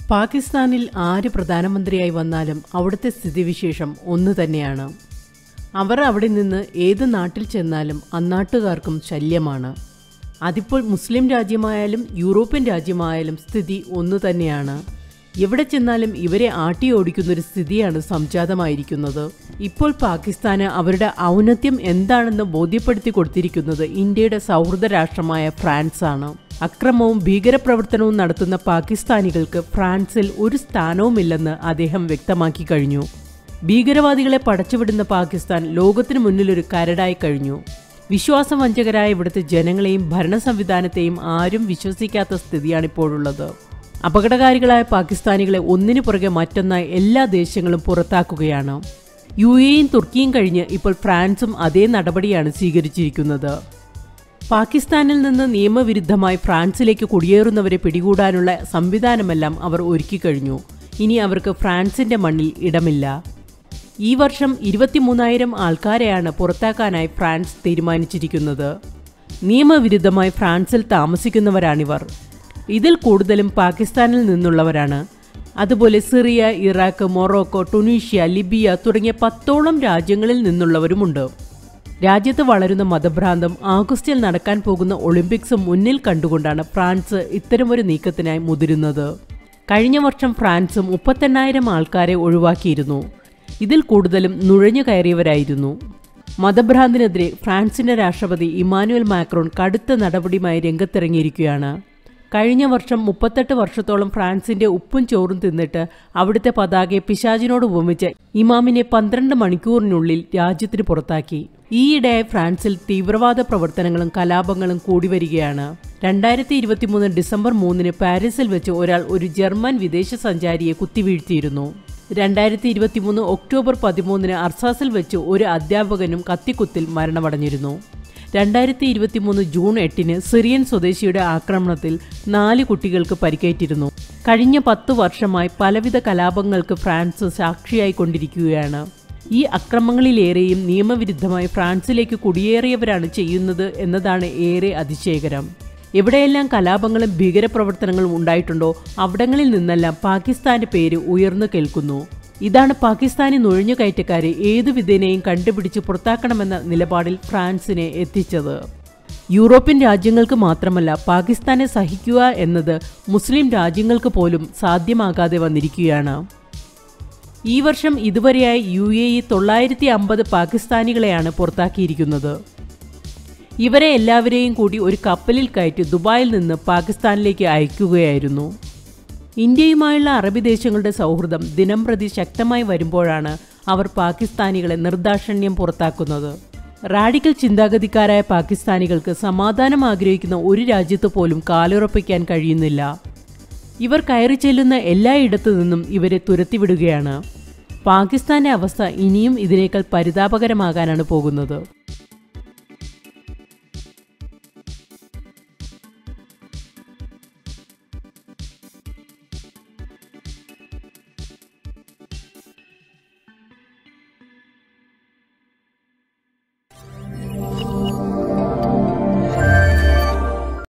പാകിസ്ഥാനിൽ ആര് പ്രധാനമന്ത്രിയായി വന്നാലും അവിടുത്തെ സ്ഥിതിവിശേഷം ഒന്നു തന്നെയാണ് അവർ അവിടെ നിന്ന് ഏത് നാട്ടിൽ ചെന്നാലും അന്നാട്ടുകാർക്കും ശല്യമാണ് അതിപ്പോൾ മുസ്ലിം രാജ്യമായാലും യൂറോപ്യൻ രാജ്യമായാലും സ്ഥിതി ഒന്നു തന്നെയാണ് എവിടെ ചെന്നാലും ഇവരെ ആട്ടിയോടിക്കുന്നൊരു സ്ഥിതിയാണ് സംജാതമായിരിക്കുന്നത് ഇപ്പോൾ പാകിസ്ഥാന് അവരുടെ ഔന്നത്യം എന്താണെന്ന് ബോധ്യപ്പെടുത്തി കൊടുത്തിരിക്കുന്നത് ഇന്ത്യയുടെ സൗഹൃദ രാഷ്ട്രമായ ഫ്രാൻസാണ് അക്രമവും ഭീകരപ്രവർത്തനവും നടത്തുന്ന പാകിസ്ഥാനികൾക്ക് ഫ്രാൻസിൽ ഒരു സ്ഥാനവുമില്ലെന്ന് അദ്ദേഹം വ്യക്തമാക്കി കഴിഞ്ഞു ഭീകരവാദികളെ പടച്ചുവിടുന്ന പാകിസ്ഥാൻ ലോകത്തിനു മുന്നിലൊരു കരടായി കഴിഞ്ഞു വിശ്വാസവഞ്ചകരായ ഇവിടുത്തെ ജനങ്ങളെയും ഭരണ സംവിധാനത്തെയും ആരും വിശ്വസിക്കാത്ത സ്ഥിതിയാണിപ്പോഴുള്ളത് അപകടകാരികളായ പാകിസ്ഥാനികളെ ഒന്നിനു പുറകെ മറ്റൊന്നായി എല്ലാ ദേശങ്ങളും പുറത്താക്കുകയാണ് യു എയും തുർക്കിയും കഴിഞ്ഞ് ഇപ്പോൾ ഫ്രാൻസും അതേ നടപടിയാണ് സ്വീകരിച്ചിരിക്കുന്നത് പാകിസ്ഥാനിൽ നിന്ന് നിയമവിരുദ്ധമായി ഫ്രാൻസിലേക്ക് കുടിയേറുന്നവരെ പിടികൂടാനുള്ള സംവിധാനമെല്ലാം അവർ ഒരുക്കിക്കഴിഞ്ഞു ഇനി അവർക്ക് ഫ്രാൻസിന്റെ മണ്ണിൽ ഇടമില്ല ഈ വർഷം ഇരുപത്തിമൂന്നായിരം ആൾക്കാരെയാണ് പുറത്താക്കാനായി ഫ്രാൻസ് തീരുമാനിച്ചിരിക്കുന്നത് നിയമവിരുദ്ധമായി ഫ്രാൻസിൽ താമസിക്കുന്നവരാണിവർ ഇതിൽ കൂടുതലും പാകിസ്ഥാനിൽ നിന്നുള്ളവരാണ് അതുപോലെ Syria Iraq Morocco Tunisia Libya തുടങ്ങിയ പത്തോളം രാജ്യങ്ങളിൽ നിന്നുള്ളവരുമുണ്ട് രാജ്യത്ത് വളരുന്ന മതഭ്രാന്തം ആഗസ്റ്റിൽ നടക്കാൻ പോകുന്ന ഒളിമ്പിക്സും മുന്നിൽ കണ്ടുകൊണ്ടാണ് ഫ്രാൻസ് ഇത്തരമൊരു നീക്കത്തിനായി മുതിരുന്നത് കഴിഞ്ഞ വർഷം ഫ്രാൻസ് മുപ്പത്തെണ്ണായിരം ആൾക്കാരെ ഒഴിവാക്കിയിരുന്നു ഇതിൽ കൂടുതലും നുഴഞ്ഞു കയറിയവരായിരുന്നു മതഭ്രാന്തിനെതിരെ ഫ്രാൻസിന്റെ രാഷ്ട്രപതി ഇമാനുവൽ മാക്രോൺ കടുത്ത നടപടിയുമായി രംഗത്തിറങ്ങിയിരിക്കുകയാണ് കഴിഞ്ഞ വർഷം മുപ്പത്തെട്ട് വർഷത്തോളം ഫ്രാൻസിന്റെ ഉപ്പും ചോറും തിന്നിട്ട് അവിടുത്തെ പതാകയെ പിശാചിനോട് ഉപമിച്ച് ഇമാമിനെ പന്ത്രണ്ട് മണിക്കൂറിനുള്ളിൽ രാജ്യത്തിന് പുറത്താക്കി ഈയിടെയായി ഫ്രാൻസിൽ തീവ്രവാദ പ്രവർത്തനങ്ങളും കലാപങ്ങളും കൂടി വരികയാണ് രണ്ടായിരത്തി ഇരുപത്തിമൂന്ന് ഡിസംബർ മൂന്നിന് പാരീസിൽ വെച്ച് ഒരാൾ ഒരു ജർമ്മൻ വിദേശ സഞ്ചാരിയെ കുത്തിവീഴ്ത്തിയിരുന്നു രണ്ടായിരത്തി ഇരുപത്തിമൂന്ന് ഒക്ടോബർ പതിമൂന്നിന് അർസാസിൽ വെച്ച് ഒരു അധ്യാപകനും കത്തിക്കുത്തിൽ മരണമടഞ്ഞിരുന്നു രണ്ടായിരത്തി ഇരുപത്തിമൂന്ന് ജൂൺ എട്ടിന് സിറിയൻ സ്വദേശിയുടെ ആക്രമണത്തിൽ നാല് കുട്ടികൾക്ക് പരിക്കേറ്റിരുന്നു കഴിഞ്ഞ പത്തു വർഷമായി പലവിധ കലാപങ്ങൾക്ക് ഫ്രാൻസ് സാക്ഷിയായി കൊണ്ടിരിക്കുകയാണ് ഈ അക്രമങ്ങളിലേറെയും നിയമവിരുദ്ധമായി ഫ്രാൻസിലേക്ക് കുടിയേറിയവരാണ് ചെയ്യുന്നത് എന്നതാണ് ഏറെ അതിശയകരം എവിടെയെല്ലാം കലാപങ്ങളും ഭീകരപ്രവർത്തനങ്ങളും ഉണ്ടായിട്ടുണ്ടോ അവിടങ്ങളിൽ നിന്നെല്ലാം പാകിസ്ഥാന്റെ പേര് ഉയർന്നു കേൾക്കുന്നു ഇതാണ് പാകിസ്ഥാനി നുഴഞ്ഞുകയറ്റക്കാരെ ഏതു വിധേനയും കണ്ടുപിടിച്ച് പുറത്താക്കണമെന്ന നിലപാടിൽ ഫ്രാൻസിനെ എത്തിച്ചത് യൂറോപ്യൻ രാജ്യങ്ങൾക്ക് മാത്രമല്ല പാകിസ്ഥാനെ സഹിക്കുക എന്നത് മുസ്ലിം രാജ്യങ്ങൾക്ക് പോലും സാധ്യമാകാതെ വന്നിരിക്കുകയാണ് ഈ വർഷം ഇതുവരെയായി യു എ ഇ തൊള്ളായിരത്തി അമ്പത് പാകിസ്ഥാനികളെയാണ് പുറത്താക്കിയിരിക്കുന്നത് ഇവരെ എല്ലാവരെയും കൂടി ഒരു കപ്പലിൽ കയറ്റി ദുബായിൽ നിന്ന് പാകിസ്ഥാനിലേക്ക് അയക്കുകയായിരുന്നു ഇന്ത്യയുമായുള്ള അറബി ദേശങ്ങളുടെ സൗഹൃദം ദിനംപ്രതി ശക്തമായി വരുമ്പോഴാണ് അവർ പാകിസ്ഥാനികളെ നിർദാക്ഷിണ്യം പുറത്താക്കുന്നത് റാഡിക്കൽ ചിന്താഗതിക്കാരായ പാകിസ്ഥാനികൾക്ക് സമാധാനം ആഗ്രഹിക്കുന്ന ഒരു രാജ്യത്ത് പോലും കാലുറപ്പിക്കാൻ കഴിയുന്നില്ല ഇവർ കയറി ചെല്ലുന്ന എല്ലായിടത്തു നിന്നും ഇവരെ തുരത്തിവിടുകയാണ് പാകിസ്ഥാന്റെ അവസ്ഥ ഇനിയും ഇതിനേക്കാൾ പരിതാപകരമാകാനാണ് പോകുന്നത്